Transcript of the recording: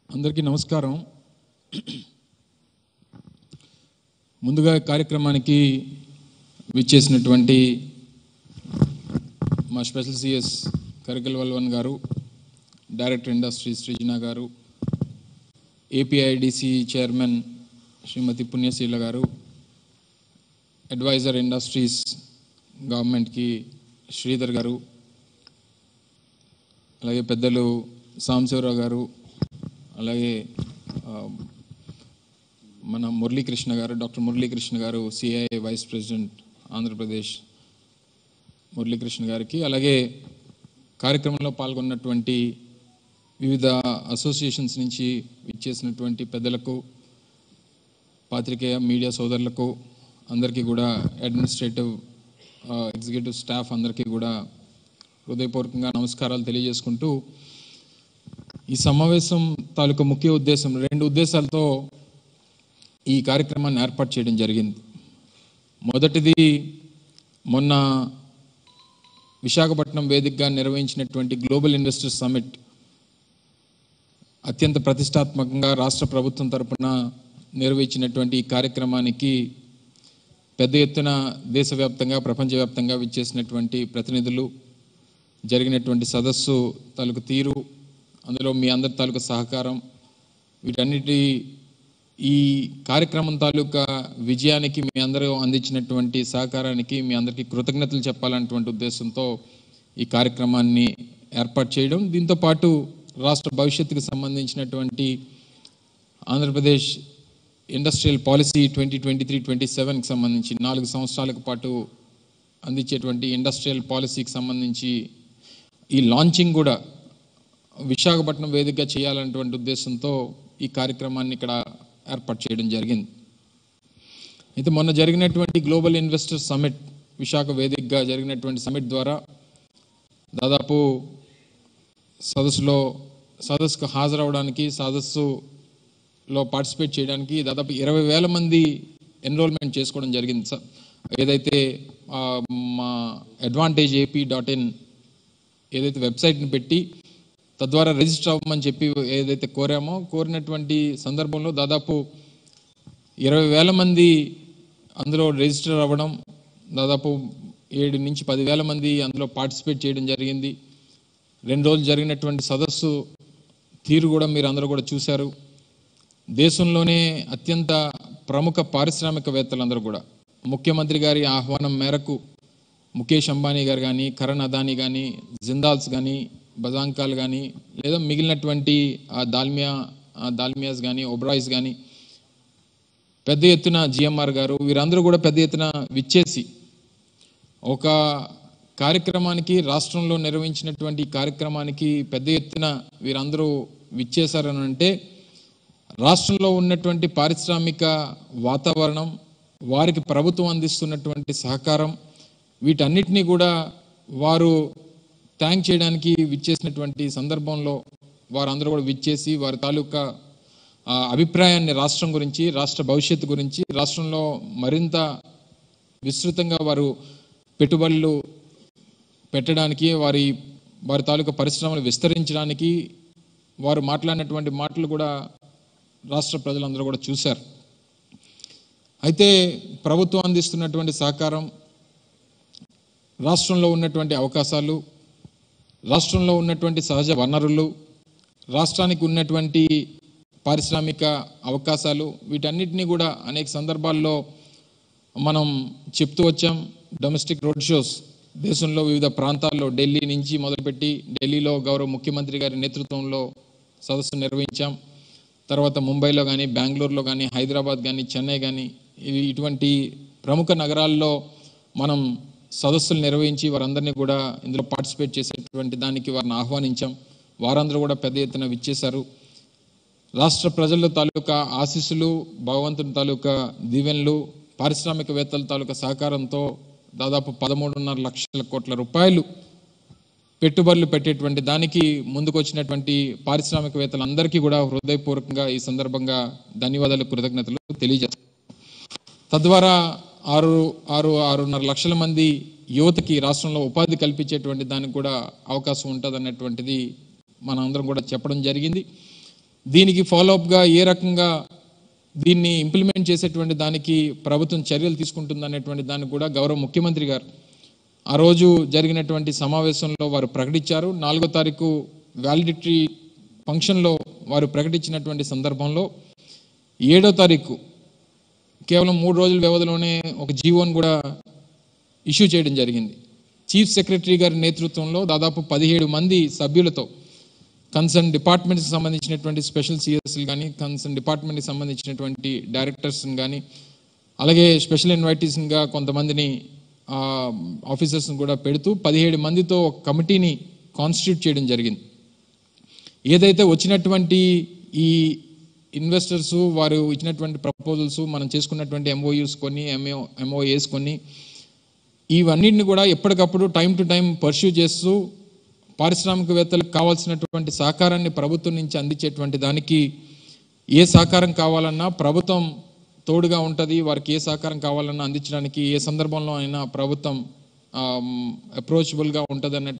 అందరికీ నమస్కారం ముందుగా ఈ కార్యక్రమానికి విచ్చేసినటువంటి మా స్పెషల్ సిఎస్ కరికల్ వల్వన్ గారు డైరెక్టర్ ఇండస్ట్రీ సృజన గారు ఏపీఐడిసి చైర్మన్ శ్రీమతి పుణ్యశీల గారు అడ్వైజర్ ఇండస్ట్రీస్ గవర్నమెంట్కి శ్రీధర్ గారు అలాగే పెద్దలు సాంబశివరావు గారు అలాగే ఆ, మన మురళీకృష్ణ గారు doctor Muralikrishna garu CIA vice president Andhra Pradesh Muralikrishna గారికి అలాగే కార్యక్రమంలో పాల్గొన్నటువంటి వివిధ అసోసియేషన్స్ నుంచి ఇచ్చేసినటువంటి పెద్దలకు పాత్రికేయ మీడియా సోదరులకు అందరికీ కూడా అడ్మినిస్ట్రేటివ్ ఆ, ఎగ్జిక్యూటివ్ స్టాఫ్ అందరికీ కూడా హృదయపూర్వకంగా నమస్కారాలు తెలియజేసుకుంటూ ఈ సమావేశం తాలూకా ముఖ్య ఉద్దేశం రెండు ఉద్దేశాలతో ఈ కార్యక్రమాన్ని ఏర్పాటు చేయడం జరిగింది మొదటిది మొన్న విశాఖపట్నం వేదికగా నిర్వహించినటువంటి గ్లోబల్ ఇన్వెస్టర్స్ సమిట్ అత్యంత ప్రతిష్టాత్మకంగా రాష్ట్ర ప్రభుత్వం తరపున నిర్వహించినటువంటి ఈ కార్యక్రమానికి పెద్ద ఎత్తున దేశవ్యాప్తంగా ప్రపంచవ్యాప్తంగా విచ్చేసినటువంటి ప్రతినిధులు జరిగినటువంటి సదస్సు తాలూకు తీరు అందులో మీ అందరి తాలూకు సహకారం వీటన్నిటి ఈ కార్యక్రమం తాలూకా విజయానికి మీ అందరూ అందించినటువంటి సహకారానికి మీ అందరికీ కృతజ్ఞతలు చెప్పాలన్నటువంటి ఉద్దేశంతో ఈ కార్యక్రమాన్ని ఏర్పాటు చేయడం దీంతో పాటు రాష్ట్ర భవిష్యత్తుకు సంబంధించినటువంటి Andhra Pradesh industrial policy twenty twenty three twenty సెవెన్కి సంబంధించి నాలుగు సంవత్సరాల పాటు అందించేటువంటి ఇండస్ట్రియల్ పాలసీకి సంబంధించి ఈ లాంచింగ్ కూడా విశాఖపట్నం వేదికగా చేయాలన్నటువంటి ఉద్దేశంతో ఈ కార్యక్రమాన్ని ఇక్కడ ఏర్పాటు చేయడం జరిగింది అయితే మొన్న జరిగినటువంటి గ్లోబల్ ఇన్వెస్టర్ సమిట్ విశాఖ వేదికగా జరిగినటువంటి సమిట్ ద్వారా దాదాపు సదస్సులో సదస్సుకు హాజరవడానికి సదస్సులో పార్టిసిపేట్ చేయడానికి దాదాపు ఇరవై వేల మంది ఎన్రోల్మెంట్ చేసుకోవడం జరిగింది స- ఏదైతే ఆ, మా అడ్వాంటేజ్ ఏపీ డాట్ ఇన్ ఏదైతే వెబ్సైట్ని పెట్టి తద్వారా రిజిస్టర్ అవ్వమని చెప్పి ఏదైతే కోరామో కోరినటువంటి సందర్భంలో దాదాపు ఇరవై వేల మంది అందులో రిజిస్టర్ అవ్వడం దాదాపు ఏడు నుంచి పదివేల మంది అందులో పార్టిసిపేట్ చేయడం జరిగింది రెండు రోజులు జరిగినటువంటి సదస్సు తీరు కూడా మీరు అందరూ కూడా చూశారు దేశంలోనే అత్యంత ప్రముఖ పారిశ్రామికవేత్తలందరూ కూడా ముఖ్యమంత్రి గారి ఆహ్వానం మేరకు ముఖేష్ అంబానీ గారు కానీ కరణ్ అదానీ కానీ జిందాల్స్ కానీ బజాంకాల్ కానీ లేదా మిగిలినటువంటి ఆ దాల్మియా ఆ దాల్మియాస్ కానీ ఒబ్రాయిస్ కానీ పెద్ద ఎత్తున జిఎంఆర్ గారు వీరందరూ కూడా పెద్ద ఎత్తున విచ్చేసి ఒక కార్యక్రమానికి రాష్ట్రంలో నిర్వహించినటువంటి ఈ కార్యక్రమానికి పెద్ద ఎత్తున వీరందరూ విచ్చేశారని అంటే రాష్ట్రంలో ఉన్నటువంటి పారిశ్రామిక వాతావరణం వారికి ప్రభుత్వం అందిస్తున్నటువంటి సహకారం వీటన్నిటినీ కూడా వారు థ్యాంక్ చేయడానికి విచ్చేసినటువంటి సందర్భంలో వారందరూ కూడా విచ్చేసి వారి తాలూకా ఆ, అభిప్రాయాన్ని రాష్ట్రం గురించి రాష్ట్ర భవిష్యత్తు గురించి రాష్ట్రంలో మరింత విస్తృతంగా వారు పెట్టుబడులు పెట్టడానికి వారి వారి తాలూకా పరిశ్రమలు విస్తరించడానికి వారు మాట్లాడినటువంటి మాటలు కూడా రాష్ట్ర ప్రజలందరూ కూడా చూశారు అయితే ప్రభుత్వం అందిస్తున్నటువంటి సహకారం రాష్ట్రంలో ఉన్నటువంటి అవకాశాలు రాష్ట్రంలో ఉన్నటువంటి సహజ వనరులు రాష్ట్రానికి ఉన్నటువంటి పారిశ్రామిక అవకాశాలు వీటన్నిటినీ కూడా అనేక సందర్భాల్లో మనం చెప్తూ వచ్చాం డొమెస్టిక్ రోడ్ షోస్ దేశంలో వివిధ ప్రాంతాల్లో ఢిల్లీ నుంచి మొదలుపెట్టి ఢిల్లీలో గౌరవ ముఖ్యమంత్రి గారి నేతృత్వంలో సదస్సు నిర్వహించాం తర్వాత ముంబైలో కానీ బెంగళూరులో కానీ హైదరాబాద్ కానీ చెన్నై కానీ ఇవి ఇటువంటి ప్రముఖ నగరాల్లో మనం సదస్సులు నిర్వహించి వారందరినీ కూడా ఇందులో పార్టిసిపేట్ చేసేటువంటి దానికి వారిని ఆహ్వానించాం వారందరూ కూడా పెద్ద ఎత్తున విచ్చేశారు రాష్ట్ర ప్రజల తాలూకా ఆశీస్సులు భగవంతుని తాలూకా దీవెనలు పారిశ్రామికవేత్తల తాలూకా సహకారంతో దాదాపు పదమూడున్నర లక్షల కోట్ల రూపాయలు పెట్టుబడులు పెట్టేటువంటి దానికి ముందుకు వచ్చినటువంటి పారిశ్రామికవేత్తలందరికీ కూడా హృదయపూర్వకంగా ఈ సందర్భంగా ధన్యవాదాలు కృతజ్ఞతలు తెలియజేస్తాను తద్వారా ఆరు ఆరు ఆరున్నర లక్షల మంది యువతకి రాష్ట్రంలో ఉపాధి కల్పించేటువంటి దానికి కూడా అవకాశం ఉంటుంది అన్నటువంటిది మనం అందరం కూడా చెప్పడం జరిగింది దీనికి ఫాలోఅప్గా ఏ రకంగా దీన్ని ఇంప్లిమెంట్ చేసేటువంటి దానికి ప్రభుత్వం చర్యలు తీసుకుంటుందనేటువంటి దాన్ని కూడా గౌరవ ముఖ్యమంత్రి గారు ఆ రోజు జరిగినటువంటి సమావేశంలో వారు ప్రకటించారు నాలుగో తారీఖు వ్యాలిడిటీ ఫంక్షన్లో వారు ప్రకటించినటువంటి సందర్భంలో ఏడో తారీఖు కేవలం మూడు రోజుల వ్యవధిలోనే ఒక జీవోని కూడా ఇష్యూ చేయడం జరిగింది చీఫ్ సెక్రటరీ గారి నేతృత్వంలో దాదాపు పదిహేడు మంది సభ్యులతో కన్సర్న్ డిపార్ట్మెంట్కి సంబంధించినటువంటి స్పెషల్ సిఎస్లు కానీ కన్సర్న్ డిపార్ట్మెంట్కి సంబంధించినటువంటి డైరెక్టర్స్ని కానీ అలాగే స్పెషల్ ఇన్వైటీస్గా కొంతమందిని ఆఫీసర్స్ని కూడా పెడుతూ పదిహేడు మందితో ఒక కమిటీని కాన్స్టిట్యూట్ చేయడం జరిగింది ఏదైతే వచ్చినటువంటి ఈ ఇన్వెస్టర్స్ వారు ఇచ్చినటువంటి ప్రపోజల్స్ మనం చేసుకున్నటువంటి ఎంఓయూస్ కొన్ని ఎంఓ ఎంఓఏస్ కొన్ని ఇవన్నిటిని కూడా ఎప్పటికప్పుడు టైం టు టైం పర్స్యూ చేస్తూ పారిశ్రామికవేత్తలకు కావాల్సినటువంటి సహకారాన్ని ప్రభుత్వం నుంచి అందించేటువంటి దానికి ఏ సహకారం కావాలన్నా ప్రభుత్వం తోడుగా ఉంటుంది వారికి ఏ సహకారం కావాలన్నా అందించడానికి ఏ సందర్భంలో అయినా ప్రభుత్వం అప్రోచబుల్గా ఉంటుంది